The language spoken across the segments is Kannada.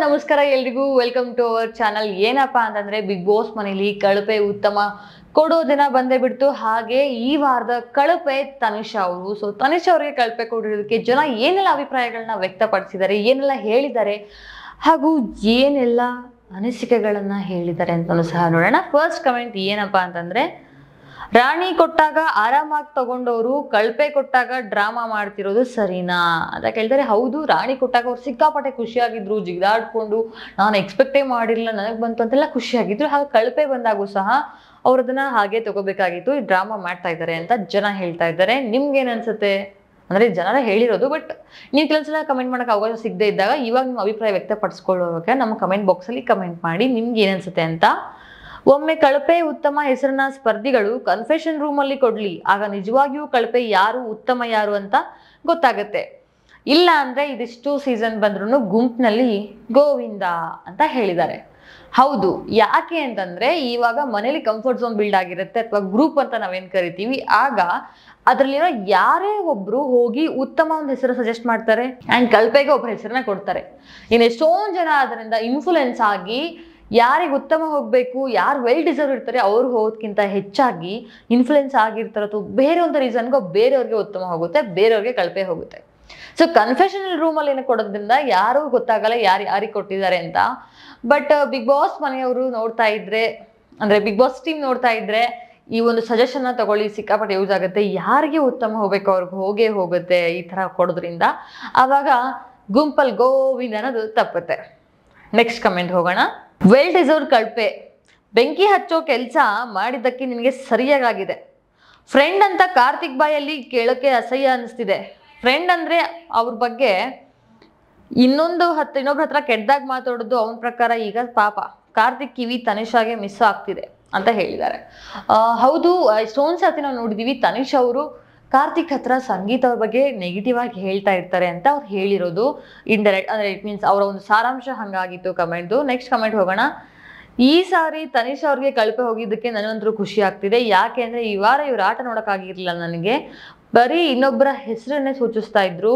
ನಮಸ್ಕಾರ ಎಲ್ರಿಗೂ ವೆಲ್ಕಮ್ ಟು ಅವರ್ ಚಾನಲ್ ಏನಪ್ಪಾ ಅಂತಂದ್ರೆ ಬಿಗ್ ಬಾಸ್ ಮನೇಲಿ ಕಳಪೆ ಉತ್ತಮ ಕೊಡೋ ದಿನ ಬಂದೇ ಬಿಡ್ತು ಹಾಗೆ ಈ ವಾರದ ಕಳಪೆ ತನಿಷಾ ಅವರು ಸೊ ತನಿಷಾ ಅವರಿಗೆ ಕಳಪೆ ಕೊಡಿರೋದಕ್ಕೆ ಜನ ಏನೆಲ್ಲ ಅಭಿಪ್ರಾಯಗಳನ್ನ ವ್ಯಕ್ತಪಡಿಸಿದ್ದಾರೆ ಏನೆಲ್ಲ ಹೇಳಿದ್ದಾರೆ ಹಾಗೂ ಏನೆಲ್ಲ ಅನಿಸಿಕೆಗಳನ್ನ ಹೇಳಿದ್ದಾರೆ ಅಂತಲೂ ಸಹ ನೋಡೋಣ ಫಸ್ಟ್ ಕಮೆಂಟ್ ಏನಪ್ಪಾ ಅಂತಂದ್ರೆ ರಾಣಿ ಕೊಟ್ಟಾಗ ಆರಾಮಾಗಿ ತಗೊಂಡವರು ಕಳಪೆ ಕೊಟ್ಟಾಗ ಡ್ರಾಮಾ ಮಾಡ್ತಿರೋದು ಸರಿನಾ ಅಂತ ಕೇಳ್ತಾರೆ ಹೌದು ರಾಣಿ ಕೊಟ್ಟಾಗ ಅವ್ರು ಸಿಕ್ಕಾಪಟ್ಟೆ ಖುಷಿಯಾಗಿದ್ರು ಜಿಗಿದಾಡ್ಕೊಂಡು ನಾನು ಎಕ್ಸ್ಪೆಕ್ಟೇ ಮಾಡಿರಲಿಲ್ಲ ನನಗೆ ಬಂತು ಅಂತೆಲ್ಲ ಖುಷಿಯಾಗಿದ್ರು ಹಾಗೆ ಕಳಪೆ ಬಂದಾಗೂ ಸಹ ಅವ್ರು ಅದನ್ನ ಹಾಗೆ ತಗೋಬೇಕಾಗಿತ್ತು ಈ ಡ್ರಾಮಾ ಮಾಡ್ತಾ ಇದ್ದಾರೆ ಅಂತ ಜನ ಹೇಳ್ತಾ ಇದ್ದಾರೆ ನಿಮ್ಗೇನ್ ಅನ್ಸುತ್ತೆ ಅಂದ್ರೆ ಜನರ ಹೇಳಿರೋದು ಬಟ್ ನೀವು ಕೆಲಸಲ ಕಮೆಂಟ್ ಮಾಡಕ್ಕೆ ಅವಕಾಶ ಸಿಗದೆ ಇದ್ದಾಗ ಇವಾಗ ನಿಮ್ಮ ಅಭಿಪ್ರಾಯ ವ್ಯಕ್ತಪಡಿಸ್ಕೊಳ್ಳೋಕೆ ನಮ್ಮ ಕಮೆಂಟ್ ಬಾಕ್ಸಲ್ಲಿ ಕಮೆಂಟ್ ಮಾಡಿ ನಿಮ್ಗೆ ಏನ್ ಅನ್ಸುತ್ತೆ ಅಂತ ಒಮ್ಮೆ ಕಳಪೆ ಉತ್ತಮ ಹೆಸರನ್ನ ಸ್ಪರ್ಧಿಗಳು ಕನ್ಫೆಷನ್ ರೂಮ್ ಅಲ್ಲಿ ಕೊಡ್ಲಿ ಆಗ ನಿಜವಾಗಿಯೂ ಕಳಪೆ ಯಾರು ಉತ್ತಮ ಯಾರು ಅಂತ ಗೊತ್ತಾಗತ್ತೆ ಇಲ್ಲ ಅಂದ್ರೆ ಇದಿಷ್ಟು ಸೀಸನ್ ಬಂದ್ರು ಗುಂಪಿನಲ್ಲಿ ಗೋವಿಂದ ಅಂತ ಹೇಳಿದ್ದಾರೆ ಹೌದು ಯಾಕೆ ಅಂತಂದ್ರೆ ಇವಾಗ ಮನೇಲಿ ಕಂಫರ್ಟ್ ಝೋನ್ ಬಿಲ್ಡ್ ಆಗಿರುತ್ತೆ ಅಥವಾ ಗ್ರೂಪ್ ಅಂತ ನಾವೇನ್ ಕರಿತೀವಿ ಆಗ ಅದ್ರಲ್ಲಿರೋ ಯಾರೇ ಒಬ್ರು ಹೋಗಿ ಉತ್ತಮ ಒಂದು ಹೆಸರು ಸಜೆಸ್ಟ್ ಮಾಡ್ತಾರೆ ಅಂಡ್ ಕಲ್ಪೆಗೆ ಒಬ್ಬರ ಹೆಸರನ್ನ ಕೊಡ್ತಾರೆ ಇನ್ನು ಎಷ್ಟೊಂದು ಜನ ಅದರಿಂದ ಇನ್ಫ್ಲುಯೆನ್ಸ್ ಆಗಿ ಯಾರಿಗೆ ಉತ್ತಮ ಹೋಗ್ಬೇಕು ಯಾರು ವೆಲ್ ಡಿಸರ್ವ್ ಇರ್ತಾರೆ ಅವ್ರು ಹೋಗೋದ್ಕಿಂತ ಹೆಚ್ಚಾಗಿ ಇನ್ಫ್ಲುಯೆನ್ಸ್ ಆಗಿರ್ತಾರೋ ಅಥವಾ ಬೇರೆ ಒಂದು ರೀಸನ್ಗೋ ಬೇರೆಯವ್ರಿಗೆ ಉತ್ತಮ ಹೋಗುತ್ತೆ ಬೇರೆಯವ್ರಿಗೆ ಕಳಪೆ ಹೋಗುತ್ತೆ ಸೊ ಕನ್ಫೆಷನಲ್ ರೂಮಲ್ಲಿ ಏನಕ್ಕೆ ಕೊಡೋದ್ರಿಂದ ಯಾರೂ ಗೊತ್ತಾಗಲ್ಲ ಯಾರು ಯಾರಿಗೆ ಕೊಟ್ಟಿದ್ದಾರೆ ಅಂತ ಬಟ್ ಬಿಗ್ ಬಾಸ್ ಮನೆಯವರು ನೋಡ್ತಾ ಇದ್ರೆ ಅಂದ್ರೆ ಬಿಗ್ ಬಾಸ್ ಟೀಮ್ ನೋಡ್ತಾ ಇದ್ರೆ ಈ ಒಂದು ಸಜೆಷನ್ನ ತಗೊಳ್ಳಿ ಸಿಕ್ಕಾಪಟ್ಟೆ ಯೂಸ್ ಆಗುತ್ತೆ ಯಾರಿಗೆ ಉತ್ತಮ ಹೋಗ್ಬೇಕು ಅವ್ರಿಗೆ ಹೋಗೇ ಹೋಗುತ್ತೆ ಈ ತರ ಕೊಡೋದ್ರಿಂದ ಆವಾಗ ಗುಂಪಲ್ ಗೋವಿಂದ ಅನ್ನೋದು ತಪ್ಪುತ್ತೆ ನೆಕ್ಸ್ಟ್ ಕಮೆಂಟ್ ಹೋಗೋಣ ವೆಲ್ ಡಿಸರ್ವ್ ಕಳ್ಪೆ ಬೆಂಕಿ ಹಚ್ಚೋ ಕೆಲಸ ಮಾಡಿದ್ದಕ್ಕೆ ನಿನಗೆ ಸರಿಯಾಗಿದೆ ಫ್ರೆಂಡ್ ಅಂತ ಕಾರ್ತಿಕ್ ಬಾಯಲ್ಲಿ ಕೇಳೋಕೆ ಅಸಹ್ಯ ಅನಿಸ್ತಿದೆ ಫ್ರೆಂಡ್ ಅಂದ್ರೆ ಅವ್ರ ಬಗ್ಗೆ ಇನ್ನೊಂದು ಹತ್ತು ಇನ್ನೊಬ್ರ ಹತ್ರ ಕೆಟ್ಟದಾಗ ಮಾತಾಡೋದು ಅವನ ಪ್ರಕಾರ ಈಗ ಪಾಪ ಕಾರ್ತಿಕ್ ಕಿವಿ ತನಿಷಾಗೆ ಮಿಸ್ ಆಗ್ತಿದೆ ಅಂತ ಹೇಳಿದ್ದಾರೆ ಆ, ಹೌದು ಎಷ್ಟೊಂದು ಸತಿ ನಾವು ನೋಡಿದೀವಿ ತನಿಷ್ ಅವರು ಕಾರ್ತಿಕ್ ಹತ್ರ ಸಂಗೀತ ಅವ್ರ ಬಗ್ಗೆ ನೆಗೆಟಿವ್ ಆಗಿ ಹೇಳ್ತಾ ಇರ್ತಾರೆ ಅಂತ ಅವ್ರು ಹೇಳಿರೋದು ಇಂಡೈರೆಕ್ಟ್ ಅಂದ್ರೆ ಇಟ್ ಮೀನ್ಸ್ ಅವರ ಒಂದು ಸಾರಾಂಶ ಹಂಗಾಗಿತ್ತು ಕಮೆಂಟ್ದು ನೆಕ್ಸ್ಟ್ ಕಮೆಂಟ್ ಹೋಗೋಣ ಈ ಸಾರಿ ತನಿಷ್ ಅವ್ರಿಗೆ ಕಳಪೆ ಹೋಗಿದ್ದಕ್ಕೆ ನನಗಂತೂ ಖುಷಿ ಆಗ್ತಿದೆ ಯಾಕೆ ಅಂದ್ರೆ ಈ ವಾರ ಇವ್ರ ಆಟ ನೋಡೋಕ್ಕಾಗಿರ್ಲಿಲ್ಲ ನನಗೆ ಬರೀ ಇನ್ನೊಬ್ಬರ ಹೆಸರನ್ನೇ ಸೂಚಿಸ್ತಾ ಇದ್ರು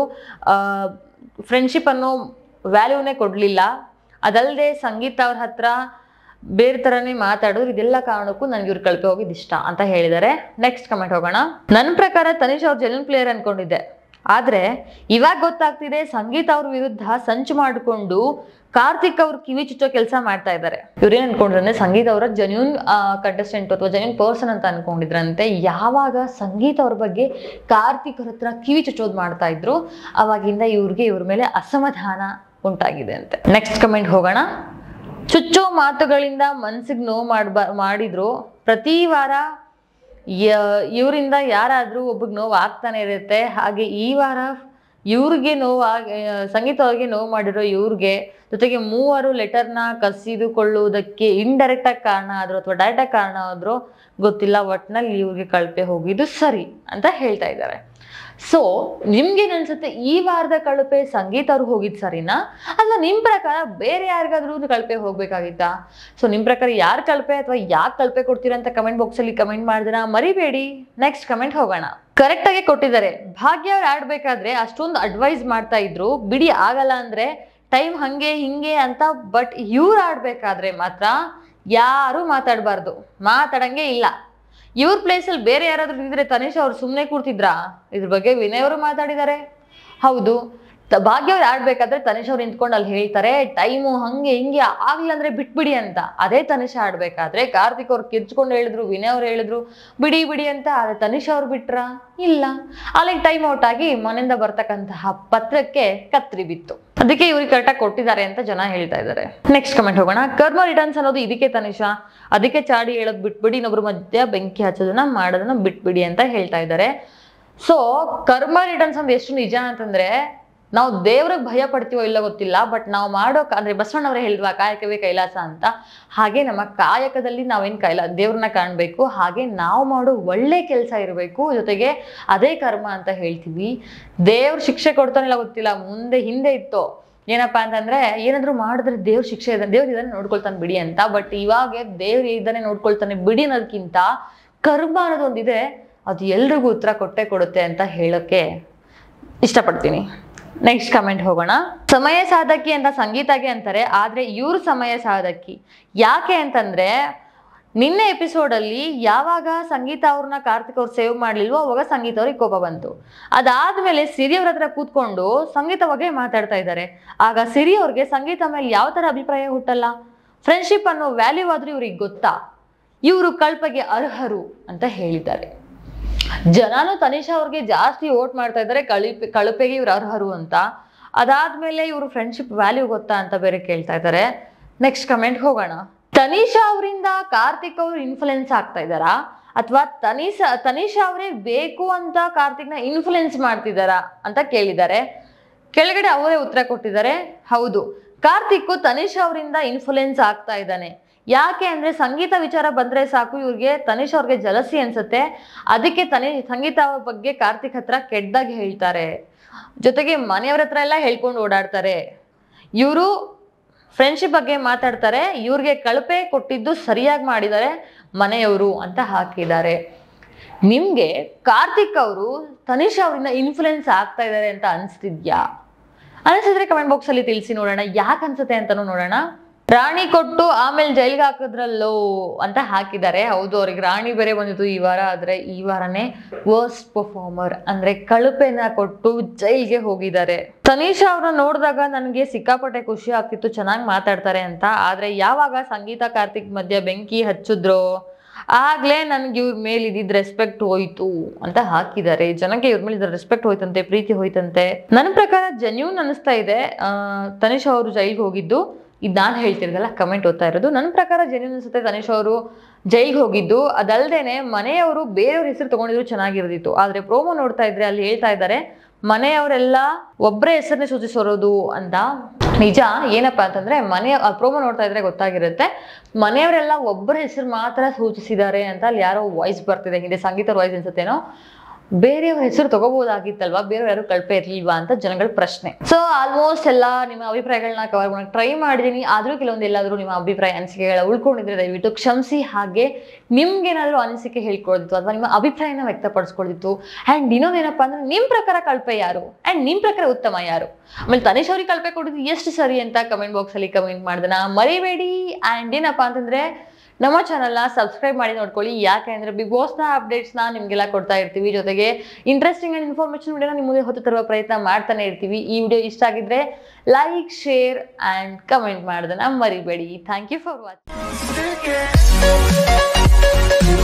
ಫ್ರೆಂಡ್ಶಿಪ್ ಅನ್ನೋ ವ್ಯಾಲ್ಯೂನೇ ಕೊಡಲಿಲ್ಲ ಅದಲ್ಲದೆ ಸಂಗೀತ ಅವ್ರ ಹತ್ರ ಬೇರೆ ಥರನೇ ಮಾತಾಡೋದು ಇದೆಲ್ಲ ಕಾರಣಕ್ಕೂ ನನಗೆ ಇವ್ರು ಕಳಪೆ ಹೋಗಿದ್ದು ಇಷ್ಟ ಅಂತ ಹೇಳಿದ್ದಾರೆ ನೆಕ್ಸ್ಟ್ ಕಮೆಂಟ್ ಹೋಗೋಣ ನನ್ನ ಪ್ರಕಾರ ತನಿಷ್ ಅವ್ರ ಜೆನ್ಯೂನ್ ಪ್ಲೇಯರ್ ಅನ್ಕೊಂಡಿದ್ದೆ ಆದ್ರೆ ಇವಾಗ ಗೊತ್ತಾಗ್ತಿದೆ ಸಂಗೀತ ಅವ್ರ ವಿರುದ್ಧ ಸಂಚು ಮಾಡಿಕೊಂಡು ಕಾರ್ತಿಕ್ ಅವ್ರ ಕಿವಿ ಚುಚ್ಚೋ ಕೆಲಸ ಮಾಡ್ತಾ ಇದ್ದಾರೆ ಇವ್ರೇನ್ ಅನ್ಕೊಂಡ್ರಂದ್ರೆ ಸಂಗೀತ ಅವರ ಜೆನ್ಯೂನ್ ಕಂಟೆಸ್ಟೆಂಟ್ ಅಥವಾ ಜೆನ್ಯೂನ್ ಪರ್ಸನ್ ಅಂತ ಅನ್ಕೊಂಡಿದ್ರಂತೆ ಯಾವಾಗ ಸಂಗೀತ ಅವ್ರ ಬಗ್ಗೆ ಕಾರ್ತಿಕ್ ಅವ್ರ ಹತ್ರ ಕಿವಿ ಚುಚ್ಚೋದು ಮಾಡ್ತಾ ಇದ್ರು ಅವಾಗಿಂದ ಇವ್ರಿಗೆ ಇವ್ರ ಮೇಲೆ ಅಸಮಾಧಾನ ಉಂಟಾಗಿದೆ ಅಂತೆ ನೆಕ್ಸ್ಟ್ ಕಮೆಂಟ್ ಹೋಗೋಣ ಚುಚ್ಚೋ ಮಾತುಗಳಿಂದ ಮನ್ಸಿಗೆ ನೋವು ಮಾಡ್ಬಾ ಮಾಡಿದ್ರು ಪ್ರತಿ ವಾರ ಇವರಿಂದ ಯಾರಾದರೂ ಒಬ್ಬಗೆ ನೋವು ಆಗ್ತಾನೆ ಇರುತ್ತೆ ಹಾಗೆ ಈ ವಾರ ಇವ್ರಿಗೆ ನೋವು ಆಗ ಸಂಗೀತ ಅವ್ರಿಗೆ ನೋವು ಮಾಡಿರೋ ಇವ್ರಿಗೆ ಜೊತೆಗೆ ಮೂವರು ಲೆಟರ್ನ ಕಸಿದುಕೊಳ್ಳುವುದಕ್ಕೆ ಇಂಡೈರೆಕ್ಟ್ ಆಗಿ ಕಾರಣ ಆದ್ರು ಅಥವಾ ಡೈರೆಕ್ಟ್ ಆಗಿ ಕಾರಣ ಆದ್ರೂ ಗೊತ್ತಿಲ್ಲ ಒಟ್ನಲ್ಲಿ ಇವ್ರಿಗೆ ಕಳಪೆ ಹೋಗಿದ್ದು ಸರಿ ಅಂತ ಹೇಳ್ತಾ ಇದ್ದಾರೆ ಸೊ ನಿಮ್ಗೇನ್ ಅನ್ಸುತ್ತೆ ಈ ವಾರದ ಕಳಪೆ ಸಂಗೀತ ಅವ್ರು ಹೋಗಿದ್ ಸರಿನಾ ಅಥವಾ ನಿಮ್ ಪ್ರಕಾರ ಬೇರೆ ಯಾರಿಗಾದ್ರೂ ಒಂದು ಕಳಪೆ ಹೋಗ್ಬೇಕಾಗಿತ್ತಾ ಸೊ ನಿಮ್ ಪ್ರಕಾರ ಯಾರು ಕಳಪೆ ಅಥವಾ ಯಾಕೆ ಕಳಪೆ ಕೊಡ್ತೀರಾ ಅಂತ ಕಮೆಂಟ್ ಬಾಕ್ಸ್ ಅಲ್ಲಿ ಕಮೆಂಟ್ ಮಾಡಿದಿರಾ ಮರಿಬೇಡಿ ನೆಕ್ಸ್ಟ್ ಕಮೆಂಟ್ ಹೋಗೋಣ ಕರೆಕ್ಟ್ ಆಗಿ ಕೊಟ್ಟಿದ್ದಾರೆ ಭಾಗ್ಯ ಅವ್ರು ಆಡ್ಬೇಕಾದ್ರೆ ಅಷ್ಟೊಂದು ಅಡ್ವೈಸ್ ಮಾಡ್ತಾ ಇದ್ರು ಬಿಡಿ ಆಗಲ್ಲ ಅಂದ್ರೆ ಟೈಮ್ ಹಂಗೆ ಹಿಂಗೆ ಅಂತ ಬಟ್ ಇವ್ರು ಆಡ್ಬೇಕಾದ್ರೆ ಮಾತ್ರ ಯಾರು ಮಾತಾಡಬಾರ್ದು ಮಾತಾಡಂಗೆ ಇಲ್ಲ ಇವ್ರ ಪ್ಲೇಸಲ್ಲಿ ಬೇರೆ ಯಾರಾದ್ರೂ ಇದ್ರೆ ತನಿಷ್ ಅವ್ರು ಸುಮ್ಮನೆ ಕೂರ್ತಿದ್ರಾ ಇದ್ರ ಬಗ್ಗೆ ವಿನಯ್ ಅವರು ಮಾತಾಡಿದ್ದಾರೆ ಹೌದು ತ- ಭಾಗ್ಯ ಅವ್ರು ಆಡ್ಬೇಕಾದ್ರೆ ತನಿಷ್ ಅವ್ರು ನಿಂತ್ಕೊಂಡು ಅಲ್ಲಿ ಹೇಳ್ತಾರೆ ಟೈಮು ಹಂಗೆ ಹಿಂಗೆ ಆಗ್ಲಿಲ್ಲ ಅಂದ್ರೆ ಬಿಟ್ಬಿಡಿ ಅಂತ ಅದೇ ತನಿಷ್ ಆಡ್ಬೇಕಾದ್ರೆ ಕಾರ್ತಿಕ್ ಅವ್ರು ಕಿರ್ಚ್ಕೊಂಡು ಹೇಳಿದ್ರು ವಿನಯ್ ಅವ್ರು ಹೇಳಿದ್ರು ಬಿಡಿ ಬಿಡಿ ಅಂತ ಆದ್ರೆ ತನಿಷ್ ಅವ್ರು ಬಿಟ್ರ ಇಲ್ಲ ಅಲ್ಲಿಗೆ ಟೈಮ್ ಔಟ್ ಆಗಿ ಮನೆಯಿಂದ ಬರ್ತಕ್ಕಂತಹ ಪತ್ರಕ್ಕೆ ಕತ್ರಿ ಬಿತ್ತು ಅದಕ್ಕೆ ಇವ್ರಿಗೆ ಕರೆಕ್ಟಾಗಿ ಕೊಟ್ಟಿದ್ದಾರೆ ಅಂತ ಜನ ಹೇಳ್ತಾ ಇದ್ದಾರೆ ನೆಕ್ಸ್ಟ್ ಕಮೆಂಟ್ ಹೋಗೋಣ ಕರ್ಮ ರಿಟರ್ನ್ಸ್ ಅನ್ನೋದು ಇದಕ್ಕೆ ತನಿಷಾ ಅದಕ್ಕೆ ಚಾಡಿ ಹೇಳೋದು ಬಿಟ್ಬಿಡಿ ಇನ್ನೊಬ್ರ ಮಧ್ಯ ಬೆಂಕಿ ಹಚ್ಚೋದನ್ನ ಮಾಡೋದನ್ನ ಬಿಟ್ಬಿಡಿ ಅಂತ ಹೇಳ್ತಾ ಇದ್ದಾರೆ ಸೊ ಕರ್ಮ ರಿಟರ್ನ್ಸ್ ಅಂದ್ರೆ ಎಷ್ಟು ನಿಜ ಅಂತಂದ್ರೆ ನಾವು ದೇವ್ರಿಗೆ ಭಯ ಪಡ್ತೀವೋ ಇಲ್ಲ ಗೊತ್ತಿಲ್ಲ ಬಟ್ ನಾವು ಮಾಡೋ ಕ- ಅಂದ್ರೆ ಬಸವಣ್ಣವರೇ ಹೇಳಿದ್ವಾ ಕಾಯಕವೇ ಕೈಲಾಸ ಅಂತ ಹಾಗೆ ನಮ್ಮ ಕಾಯಕದಲ್ಲಿ ನಾವೇನ್ ಕೈಲ ದೇವ್ರನ್ನ ಕಾಣ್ಬೇಕು ಹಾಗೆ ನಾವು ಮಾಡೋ ಒಳ್ಳೆ ಕೆಲಸ ಇರಬೇಕು ಜೊತೆಗೆ ಅದೇ ಕರ್ಮ ಅಂತ ಹೇಳ್ತೀವಿ ದೇವ್ರ ಶಿಕ್ಷೆ ಕೊಡ್ತಾನಿಲ್ಲ ಗೊತ್ತಿಲ್ಲ ಮುಂದೆ ಹಿಂದೆ ಇತ್ತು ಏನಪ್ಪಾ ಅಂತಂದ್ರೆ ಏನಾದ್ರು ಮಾಡಿದ್ರೆ ದೇವ್ರ ಶಿಕ್ಷೆ ಇದೆ ದೇವ್ರ ಇದನ್ನ ನೋಡ್ಕೊಳ್ತಾನೆ ಬಿಡಿ ಅಂತ ಬಟ್ ಇವಾಗ ದೇವ್ರ ಇದನ್ನೇ ನೋಡ್ಕೊಳ್ತಾನೆ ಬಿಡಿ ಅನ್ನೋದಕ್ಕಿಂತ ಕರ್ಮ ಅನ್ನೋದೊಂದಿದೆ ಅದು ಎಲ್ರಿಗೂ ಉತ್ತರ ಕೊಟ್ಟೆ ಕೊಡುತ್ತೆ ಅಂತ ಹೇಳೋಕ್ಕೆ ಇಷ್ಟಪಡ್ತೀನಿ ನೆಕ್ಸ್ಟ್ ಕಮೆಂಟ್ ಹೋಗೋಣ ಸಮಯ ಸಾಧಕಿ ಅಂತ ಸಂಗೀತಗೆ ಅಂತಾರೆ ಆದ್ರೆ ಇವ್ರು ಸಮಯ ಸಾಧಕಿ ಯಾಕೆ ಅಂತಂದ್ರೆ ನಿನ್ನೆ ಎಪಿಸೋಡಲ್ಲಿ ಯಾವಾಗ ಸಂಗೀತ ಅವ್ರನ್ನ ಕಾರ್ತಿಕ್ ಅವ್ರು ಸೇವ್ ಮಾಡ್ಲಿಲ್ವೋ ಅವಾಗ ಸಂಗೀತ ಅವ್ರಿಗೆ ಕೋಪ ಬಂತು ಅದಾದ್ಮೇಲೆ ಸಿರಿ ಅವ್ರ ಹತ್ರ ಕೂತ್ಕೊಂಡು ಸಂಗೀತ ಬಗ್ಗೆ ಮಾತಾಡ್ತಾ ಇದ್ದಾರೆ ಆಗ ಸಿರಿ ಅವ್ರಿಗೆ ಸಂಗೀತ ಮೇಲೆ ಯಾವ ತರ ಅಭಿಪ್ರಾಯ ಹುಟ್ಟಲ್ಲ ಫ್ರೆಂಡ್ಶಿಪ್ ಅನ್ನೋ ವ್ಯಾಲ್ಯೂ ಆದ್ರೂ ಇವ್ರಿಗೆ ಗೊತ್ತಾ ಇವರು ಕಲ್ಪಗೆ ಅರ್ಹರು ಅಂತ ಹೇಳಿದ್ದಾರೆ ಜನನು ತನಿಷಾ ಅವ್ರಿಗೆ ಜಾಸ್ತಿ ಓಟ್ ಮಾಡ್ತಾ ಇದ್ದಾರೆ ಕಳಿಪೆ ಕಳಪೆಗೆ ಇವ್ರು ಅರ್ಹರು ಅಂತ ಅದಾದ್ಮೇಲೆ ಇವರು ಫ್ರೆಂಡ್ಶಿಪ್ ವ್ಯಾಲ್ಯೂ ಗೊತ್ತಾ ಅಂತ ಬೇರೆ ಕೇಳ್ತಾ ಇದ್ದಾರೆ ನೆಕ್ಸ್ಟ್ ಕಮೆಂಟ್ ಹೋಗೋಣ ತನಿಷಾ ಅವರಿಂದ ಕಾರ್ತಿಕ್ ಅವರು ಇನ್ಫ್ಲುಯೆನ್ಸ್ ಆಗ್ತಾ ಇದ್ದಾರಾ ಅಥವಾ ತನಿಷಾ ತನಿಷಾ ಅವರೇ ಬೇಕು ಅಂತ ಕಾರ್ತಿಕ್ನ ಇನ್ಫ್ಲುಯೆನ್ಸ್ ಮಾಡ್ತಿದ್ದಾರಾ ಅಂತ ಕೇಳಿದ್ದಾರೆ ಕೆಳಗಡೆ ಅವರೇ ಉತ್ತರ ಕೊಟ್ಟಿದ್ದಾರೆ ಹೌದು ಕಾರ್ತಿಕ್ ತನಿಷಾ ಅವರಿಂದ ಇನ್ಫ್ಲುಯೆನ್ಸ್ ಆಗ್ತಾ ಇದ್ದಾನೆ ಯಾಕೆ ಅಂದ್ರೆ ಸಂಗೀತ ವಿಚಾರ ಬಂದ್ರೆ ಸಾಕು ಇವ್ರಿಗೆ ತನಿಷ್ ಅವ್ರಿಗೆ ಜಲಸಿ ಅನ್ಸುತ್ತೆ ಅದಕ್ಕೆ ತನಿ ಸಂಗೀತ ಅವ್ರ ಬಗ್ಗೆ ಕಾರ್ತಿಕ್ ಹತ್ರ ಕೆಟ್ಟದಾಗಿ ಹೇಳ್ತಾರೆ ಜೊತೆಗೆ ಮನೆಯವ್ರ ಹತ್ರ ಎಲ್ಲ ಹೇಳ್ಕೊಂಡು ಓಡಾಡ್ತಾರೆ ಇವರು ಫ್ರೆಂಡ್ಶಿಪ್ ಬಗ್ಗೆ ಮಾತಾಡ್ತಾರೆ ಇವ್ರಿಗೆ ಕಳಪೆ ಕೊಟ್ಟಿದ್ದು ಸರಿಯಾಗಿ ಮಾಡಿದ್ದಾರೆ ಮನೆಯವರು ಅಂತ ಹಾಕಿದ್ದಾರೆ ನಿಮ್ಗೆ ಕಾರ್ತಿಕ್ ಅವರು ತನಿಷ್ ಅವರಿಂದ ಇನ್ಫ್ಲುಯೆನ್ಸ್ ಆಗ್ತಾ ಇದ್ದಾರೆ ಅಂತ ಅನ್ಸ್ತಿದ್ಯಾ ಅನಿಸಿದ್ರೆ ಕಮೆಂಟ್ ಬಾಕ್ಸ್ ಅಲ್ಲಿ ತಿಳಿಸಿ ನೋಡೋಣ ಯಾಕೆ ಅನ್ಸುತ್ತೆ ಅಂತಾನು ನೋಡೋಣ ರಾಣಿ ಕೊಟ್ಟು ಆಮೇಲೆ ಜೈಲ್ಗೆ ಹಾಕಿದ್ರಲ್ಲೋ ಅಂತ ಹಾಕಿದ್ದಾರೆ ಹೌದು ಅವ್ರಿಗೆ ರಾಣಿ ಬೇರೆ ಬಂದಿತ್ತು ಈ ವಾರ ಆದ್ರೆ ಈ ವಾರನೇ ವರ್ಸ್ಟ್ ಪರ್ಫಾರ್ಮರ್ ಅಂದ್ರೆ ಕಳುಪೆನ ಕೊಟ್ಟು ಜೈಲ್ಗೆ ಹೋಗಿದ್ದಾರೆ ತನೀಶಾ ಅವ್ರನ್ನ ನೋಡಿದಾಗ ನನಗೆ ಸಿಕ್ಕಾಪಟ್ಟೆ ಖುಷಿ ಆಗ್ತಿತ್ತು ಚೆನ್ನಾಗಿ ಮಾತಾಡ್ತಾರೆ ಅಂತ ಆದ್ರೆ ಯಾವಾಗ ಸಂಗೀತ ಕಾರ್ತಿಕ್ ಮಧ್ಯ ಬೆಂಕಿ ಹಚ್ಚಿದ್ರೋ ಆಗ್ಲೇ ನನ್ಗೆ ಇವ್ರ ಮೇಲೆ ಇದ್ದಿದ್ ರೆಸ್ಪೆಕ್ಟ್ ಹೋಯ್ತು ಅಂತ ಹಾಕಿದ್ದಾರೆ ಜನಕ್ಕೆ ಇವ್ರ ಮೇಲೆ ರೆಸ್ಪೆಕ್ಟ್ ಹೋಯ್ತಂತೆ ಪ್ರೀತಿ ಹೋಯ್ತಂತೆ ನನ್ನ ಪ್ರಕಾರ ಜೆನ್ಯೂನ್ ಅನಿಸ್ತಾ ಇದೆ ಆ, ತನಿಷಾ ಅವರು ಜೈಲ್ಗೆ ಹೋಗಿದ್ದು ಇದು ನಾನು ಹೇಳ್ತಿರೋದಲ್ಲ ಕಮೆಂಟ್ ಓದ್ತಾ ಇರೋದು ನನ್ನ ಪ್ರಕಾರ ಜೆನ್ಯೂನ್ ಅನಿಸುತ್ತೆ ತನಿಷ್ ಅವರು ಜೈಲ್ಗೆ ಹೋಗಿದ್ದು ಅದಲ್ದೇನೆ ಮನೆಯವರು ಬೇರೆಯವ್ರ ಹೆಸರು ತಗೊಂಡಿದ್ರು ಚೆನ್ನಾಗಿರೋದಿತ್ತು ಆದ್ರೆ ಪ್ರೋಮೋ ನೋಡ್ತಾ ಇದ್ರೆ ಅಲ್ಲಿ ಹೇಳ್ತಾ ಇದ್ದಾರೆ ಮನೆಯವರೆಲ್ಲ ಒಬ್ಬರೇ ಹೆಸರನ್ನೇ ಸೂಚಿಸೋರೋದು ಅಂತ ನಿಜ ಏನಪ್ಪಾ ಅಂತಂದ್ರೆ ಮನೆ ಪ್ರೋಮೋ ನೋಡ್ತಾ ಇದ್ರೆ ಗೊತ್ತಾಗಿರುತ್ತೆ ಮನೆಯವರೆಲ್ಲ ಒಬ್ಬರ ಹೆಸರು ಮಾತ್ರ ಸೂಚಿಸಿದ್ದಾರೆ ಅಂತ ಅಲ್ಲಿ ಯಾರೋ ವಾಯ್ಸ್ ಬರ್ತಿದೆ ಹಿಂದೆ ಸಂಗೀತ ವಾಯ್ಸ್ ಅನ್ಸುತ್ತೇನೋ ಬೇರೆಯವ್ರ ಹೆಸರು ತಗೋಬಹುದಾಗಿತ್ತಲ್ವಾ ಬೇರೆಯವ್ರು ಯಾರು ಕಳಪೆ ಇರ್ಲಿಲ್ವಾ ಅಂತ ಜನಗಳ ಪ್ರಶ್ನೆ ಸೊ ಆಲ್ಮೋಸ್ಟ್ ಎಲ್ಲ ನಿಮ್ಮ ಅಭಿಪ್ರಾಯಗಳನ್ನ ಕವರ್ ಮಾಡಕ್ಕೆ ಟ್ರೈ ಮಾಡಿದೀನಿ ಆದ್ರೂ ಕೆಲವೊಂದು ಎಲ್ಲಾದ್ರೂ ನಿಮ್ಮ ಅಭಿಪ್ರಾಯ ಅನಿಸಿಕೆಗಳ ಉಳ್ಕೊಂಡಿದ್ರೆ ದಯವಿಟ್ಟು ಕ್ಷಮಿಸಿ ಹಾಗೆ ನಿಮ್ಗೇನಾದ್ರೂ ಅನಿಸಿಕೆ ಹೇಳ್ಕೊಳ್ದಿತ್ತು ಅಥವಾ ನಿಮ್ಮ ಅಭಿಪ್ರಾಯನ ವ್ಯಕ್ತಪಡಿಸ್ಕೊಳ್ದಿತ್ತು ಅಂಡ್ ಇನ್ನೊಂದೇನಪ್ಪ ಅಂದ್ರೆ ನಿಮ್ ಪ್ರಕಾರ ಕಳಪೆ ಯಾರು ಅಂಡ್ ನಿಮ್ ಪ್ರಕಾರ ಉತ್ತಮ ಯಾರು ಆಮೇಲೆ ತನಿಷ್ ಅವ್ರಿಗೆ ಕಳಪೆ ಕೊಟ್ಟಿದ್ದು ಎಷ್ಟು ಸರಿ ಅಂತ ಕಮೆಂಟ್ ಬಾಕ್ಸ್ ಅಲ್ಲಿ ಕಮೆಂಟ್ ಮಾಡ್ದನ ಮರಿಬೇಡಿ ಅಂಡ್ ಏನಪ್ಪಾ ಅಂತಂದ್ರೆ ನಮ್ಮ ಚಾನಲ್ನ ಸಬ್ಸ್ಕ್ರೈಬ್ ಮಾಡಿ ನೋಡ್ಕೊಳ್ಳಿ ಯಾಕೆ ಅಂದ್ರೆ ಬಿಗ್ ಬಾಸ್ನ ಅಪ್ಡೇಟ್ಸ್ನ ನಿಮಗೆಲ್ಲ ಕೊಡ್ತಾ ಇರ್ತೀವಿ ಜೊತೆಗೆ ಇಂಟ್ರೆಸ್ಟಿಂಗ್ ಅಂಡ್ ಇನ್ಫಾರ್ಮೇಷನ್ ವಿಡಿಯೋನ ನಿಮ್ಮ ಮುಂದೆ ಹೊತ್ತು ತರುವ ಪ್ರಯತ್ನ ಮಾಡ್ತಾನೆ ಇರ್ತೀವಿ ಈ ವಿಡಿಯೋ ಇಷ್ಟ ಆಗಿದ್ರೆ ಲೈಕ್ ಶೇರ್ ಅಂಡ್ ಕಮೆಂಟ್ ಮಾಡೋದನ್ನ ಮರಿಬೇಡಿ thank you for watching Take it.